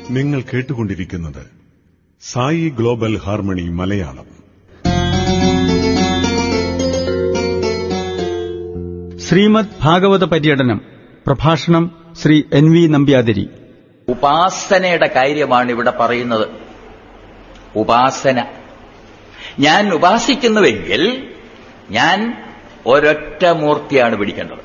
നിങ്ങൾ കേട്ടുകൊണ്ടിരിക്കുന്നത് Sai global harmony Malayalam Srimad Bhagavata പര്യടനം പ്രഭാഷണം ശ്രീ എൻ വി നമ്പ്യാതിരി ഉപാസനയുടെ കാര്യമാണ് ഇവിടെ പറയുന്നത് ഉപാസന ഞാൻ ഉപാസിക്കുന്നുവെങ്കിൽ ഞാൻ ഒരൊറ്റ മൂർത്തിയാണ് പിടിക്കേണ്ടത്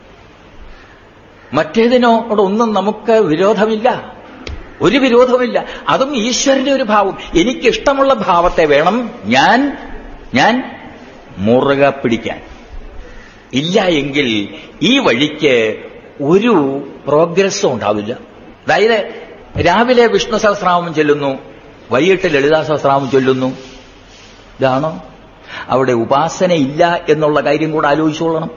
മറ്റേതിനോടൊന്നും നമുക്ക് വിരോധമില്ല ഒരു വിരോധമില്ല അതും ഈശ്വരന്റെ ഒരു ഭാവം എനിക്കിഷ്ടമുള്ള ഭാവത്തെ വേണം ഞാൻ ഞാൻ മുറുകെ പിടിക്കാൻ ഇല്ല എങ്കിൽ ഈ വഴിക്ക് ഒരു പ്രോഗ്രസ്സും ഉണ്ടാവില്ല അതായത് രാവിലെ വിഷ്ണു സഹസ്രാമം ചൊല്ലുന്നു വൈകിട്ട് ലളിതാ സഹസ്രാമം ചൊല്ലുന്നു ഇതാണോ അവിടെ ഉപാസന ഇല്ല എന്നുള്ള കാര്യം കൂടെ ആലോചിച്ചോളണം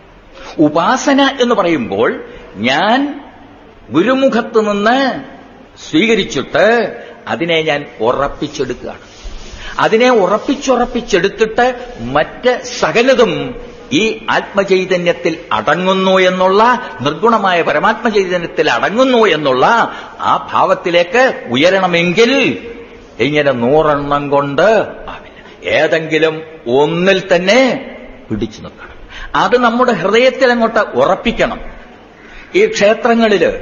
ഉപാസന എന്ന് പറയുമ്പോൾ ഞാൻ ഗുരുമുഖത്ത് നിന്ന് സ്വീകരിച്ചിട്ട് അതിനെ ഞാൻ ഉറപ്പിച്ചെടുക്കുകയാണ് അതിനെ ഉറപ്പിച്ചുറപ്പിച്ചെടുത്തിട്ട് മറ്റ് സകലതും ഈ ആത്മചൈതന്യത്തിൽ അടങ്ങുന്നു എന്നുള്ള നിർഗുണമായ പരമാത്മ ചൈതന്യത്തിൽ അടങ്ങുന്നു എന്നുള്ള ആ ഭാവത്തിലേക്ക് ഉയരണമെങ്കിൽ ഇങ്ങനെ നൂറെണ്ണം കൊണ്ട് ആവില്ല ഏതെങ്കിലും ഒന്നിൽ തന്നെ പിടിച്ചു നിൽക്കണം അത് നമ്മുടെ ഹൃദയത്തിൽ അങ്ങോട്ട് ഉറപ്പിക്കണം ഈ ക്ഷേത്രങ്ങളില്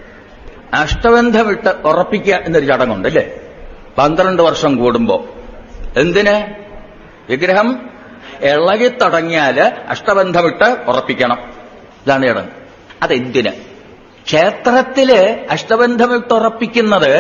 അഷ്ടബന്ധമിട്ട് ഉറപ്പിക്കുക എന്നൊരു ചടങ്ങുണ്ട് അല്ലേ പന്ത്രണ്ട് വർഷം കൂടുമ്പോ എന്തിന് വിഗ്രഹം ഇളകിത്തടങ്ങിയാല് അഷ്ടബന്ധമിട്ട് ഉറപ്പിക്കണം ഇതാണ് ചടങ്ങ് അതെന്തിന് ക്ഷേത്രത്തില് അഷ്ടബന്ധമിട്ട് ഉറപ്പിക്കുന്നത്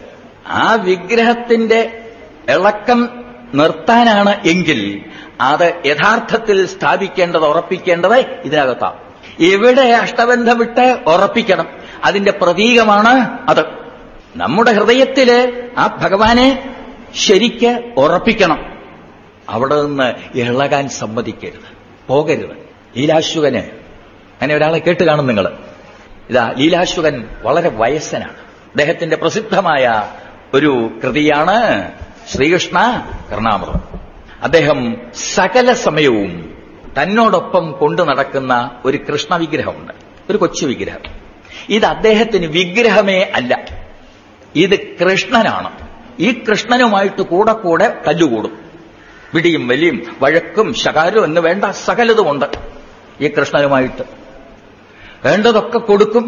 ആ വിഗ്രഹത്തിന്റെ ഇളക്കം നിർത്താനാണ് എങ്കിൽ അത് യഥാർത്ഥത്തിൽ സ്ഥാപിക്കേണ്ടത് ഉറപ്പിക്കേണ്ടത് ഇതിനകത്താണ് ഇവിടെ അഷ്ടബന്ധമിട്ട് ഉറപ്പിക്കണം അതിന്റെ പ്രതീകമാണ് അത് നമ്മുടെ ഹൃദയത്തില് ആ ഭഗവാനെ ശരിക്ക് ഉറപ്പിക്കണം അവിടെ നിന്ന് ഇളകാൻ സമ്മതിക്കരുത് പോകരുത് ലീലാശുകന് അങ്ങനെ ഒരാളെ കേട്ട് കാണും നിങ്ങൾ ഇതാ ലീലാശുകൻ വളരെ വയസ്സനാണ് അദ്ദേഹത്തിന്റെ പ്രസിദ്ധമായ ഒരു കൃതിയാണ് ശ്രീകൃഷ്ണ കർണാമൃതം അദ്ദേഹം സകല സമയവും തന്നോടൊപ്പം കൊണ്ടു നടക്കുന്ന ഒരു കൃഷ്ണ വിഗ്രഹമുണ്ട് ഒരു കൊച്ചു വിഗ്രഹം ഇത് അദ്ദേഹത്തിന് വിഗ്രഹമേ അല്ല ഇത് കൃഷ്ണനാണ് ഈ കൃഷ്ണനുമായിട്ട് കൂടെ കൂടെ തല്ലുകൂടും പിടിയും വലിയും വഴക്കും ശകാരവും എന്ന് വേണ്ട സകലതുമുണ്ട് ഈ കൃഷ്ണനുമായിട്ട് വേണ്ടതൊക്കെ കൊടുക്കും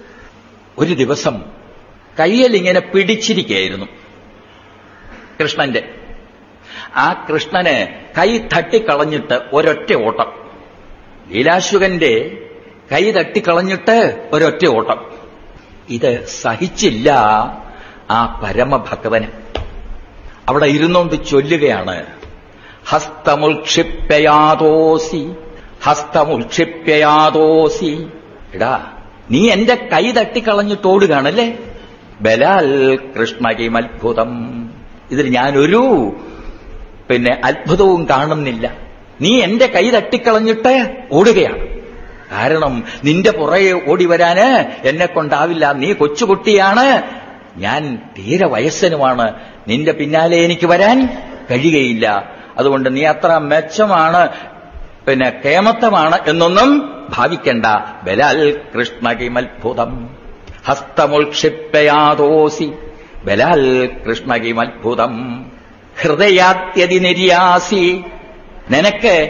ഒരു ദിവസം കയ്യിൽ ഇങ്ങനെ പിടിച്ചിരിക്കുകയായിരുന്നു കൃഷ്ണന്റെ ആ കൃഷ്ണന് കൈ തട്ടിക്കളഞ്ഞിട്ട് ഒരൊറ്റ ഓട്ടം ലീലാശുകന്റെ കൈ തട്ടിക്കളഞ്ഞിട്ട് ഒരൊറ്റ ഓട്ടം ഇത് സഹിച്ചില്ല ആ പരമഭഗവന് അവിടെ ഇരുന്നുകൊണ്ട് ചൊല്ലുകയാണ് ഹസ്തമുൽക്ഷിപ്യയാതോസി ഹസ്തമുൽക്ഷിപ്യയാതോസി എടാ നീ എന്റെ കൈ തട്ടിക്കളഞ്ഞിട്ട് ഓടുകയാണല്ലേ ബലാൽ കൃഷ്ണകിമത്ഭുതം ഇതിൽ ഞാനൊരു പിന്നെ അത്ഭുതവും കാണുന്നില്ല നീ എന്റെ കൈ തട്ടിക്കളഞ്ഞിട്ട് ഓടുകയാണ് കാരണം നിന്റെ പുറകെ ഓടി വരാന് എന്നെ കൊണ്ടാവില്ല നീ കൊച്ചുകുട്ടിയാണ് ഞാൻ തീരെ വയസ്സനുമാണ് നിന്റെ പിന്നാലെ എനിക്ക് വരാൻ കഴിയുകയില്ല അതുകൊണ്ട് നീ അത്ര മെച്ചമാണ് പിന്നെ കേമത്തമാണ് എന്നൊന്നും ഭാവിക്കണ്ട ബലാൽ കൃഷ്ണകിമത്ഭുതം ഹസ്തമുൽക്ഷിപ്യയാതോസി ബലാൽ കൃഷ്ണകിമത്ഭുതം ഹൃദയാത്യതി നിര്യാസി നിനക്ക്